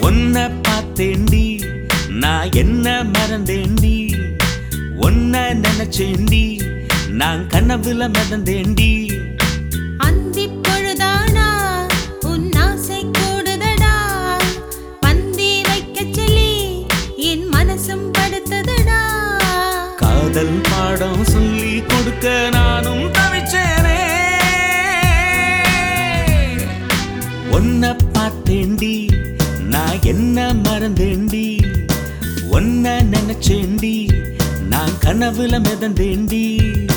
உன்னை பார்த்தேண்டி நான் என்ன மறந்தேண்டி உன்னை நினைச்சேண்டி நான் கனவுல மிதந்தேண்டி அந்திப் பொழுதானா உன் ஆசை கூடுதடா பந்தி வைக்கச் சொல்லி என் மனசும் படுத்ததடா காதல் பாடம் சொல்லி கொடுக்க நானும் தவிச்சேனே உன்னை பார்த்தேண்டி நான் என்ன மறந்தேண்டி உன்னை நினைச்சேண்டி நான் கனவுல மிதந்தேண்டி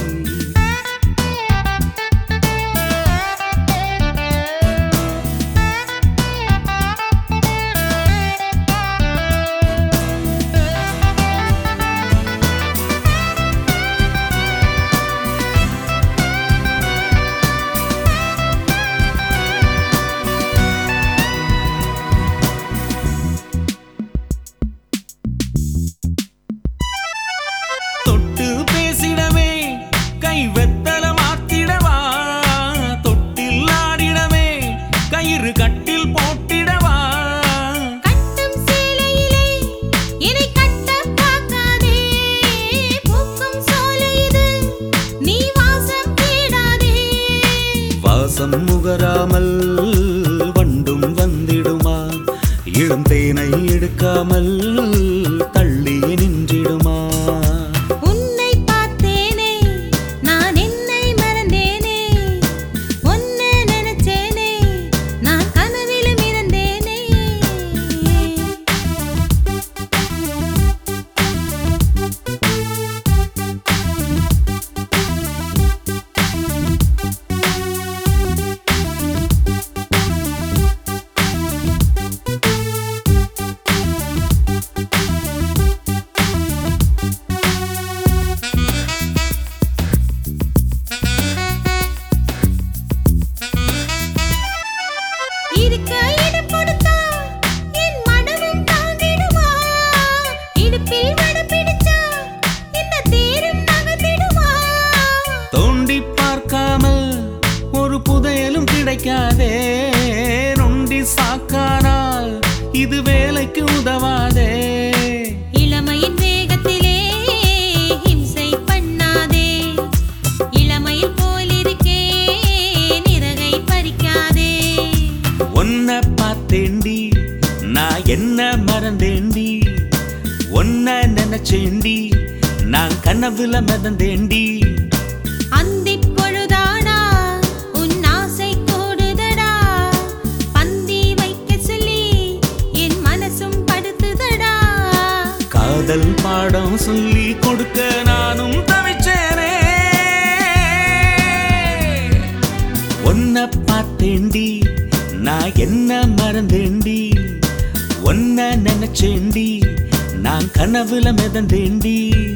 தொட்டு பேசிடவே கை வெத்தல மாத்திடவா தொட்டில் ஆடிடவே கயிறு கட்டில் போட்டிடவா கட்டும் சேலையிலே என்னை கட்டப் பார்க்காதே பூக்கும் சோலை இது நீ வாசம் தேடாதே வாசம் முகராமல் வண்டும் வந்திடுமா இளம் தேனை எடுக்காமல் தள்ளி நின்றிடுமா உன்னை பார்த்தேனே நான் என்னை மறந்தேனே உன்னை நினைச்சேனே நான் கனவிலும் இருந்தேனே இருக்க இடம் கொடுத்தா என் மனமும் தாங்கிடுமா இடுப்பில் வடம் பிடிச்சா இந்த தேரும் நகர்ந்திடுமா தோண்டி பார்க்காமல் ஒரு புதையலும் கிடைக்காதே நொண்டி சாக்கானால் இது வேலைக்கு உதவாதே இளமையின் வேகத்திலே ஹிம்சை பண்ணாதே இளமையில் போலிருக்கே நிறகை பறிக்காதே உன்னை பார்த்தேண்டி நான் என்ன மறந்தேண்டி உன்னை நினைச்சேண்டி நான் கனவுல மிதந்தேண்டி அந்திப் பொழுதானா உன் ஆசை கூடுதடா பந்தி வைக்க சொல்லி என் மனசும் படுத்துதடா காதல் பாடம் சொல்லி கொடுக்க நானும் தவிச்சேனே உன்னை பார்த்தேண்டி நான் என்ன மறந்தேண்டி உன்னை நினைச்சேண்டி நான் கனவுல மிதந்தேண்டி